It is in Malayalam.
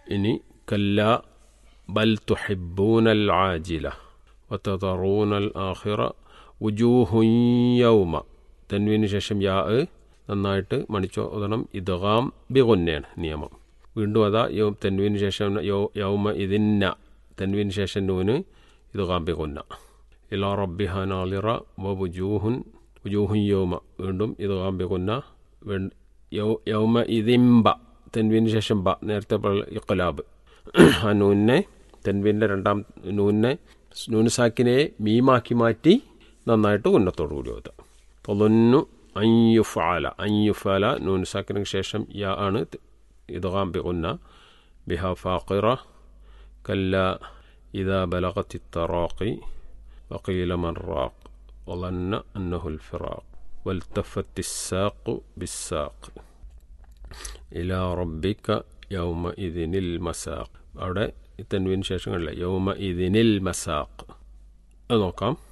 ഇനി കല്ല ബൽ തുഹിബൂനൽ ആജില വത്തറൂനൽ ആഹിറ ഉജൂഹുയൗമ തൻവീന് ശേഷം യാ നന്നായിട്ട് മണിച്ചോ ഓതണം ഇദ്ഗാം ബിഗുന്നയാണ് നിയമം വീണ്ടും അതാ യോ തെൻവീന് ശേഷം യോ യൗമ ഇതിന്ന തെൻവീന് ശേഷം നൂന് ഇദ്ഗാം ബിഗുന്ന ഇലാ റബ്ബിഹ നാളിറ വ വുജൂഹുൻ വുജൂഹുൻ യൗമ വീണ്ടും ഇദ്ഗാം ബിഗുന്ന യൗമ ഇതിംബ തെൻവീന് ശേഷം ബ നേരത്തെ ഇഖലാബ് ആ നൂനെ തെൻവീൻ്റെ രണ്ടാം നൂനെ നൂന് സാക്കിനെ മീമാക്കി മാറ്റി നന്നായിട്ട് ഉന്നത്തോടു കൂടി ഓതുക തൊലന്നു അയ്യുഫാല അയ്യുഫാല നൂന് സാക്കിന് ശേഷം യാ ആണ് ഇദ്ഗാം ബിഗുന്ന ബിഹ ഫാഖിറ കല്ല إذا بلغت التراقي وقيل من راق وظن أنه الفراق والتفت الساق بالساق إلى ربك يومئذ المساق അവിടെ തെൻവീന് ശേഷങ്ങളില്ല യൗമ ഇതിനിൽ മസാഖ് അത് നോക്കാം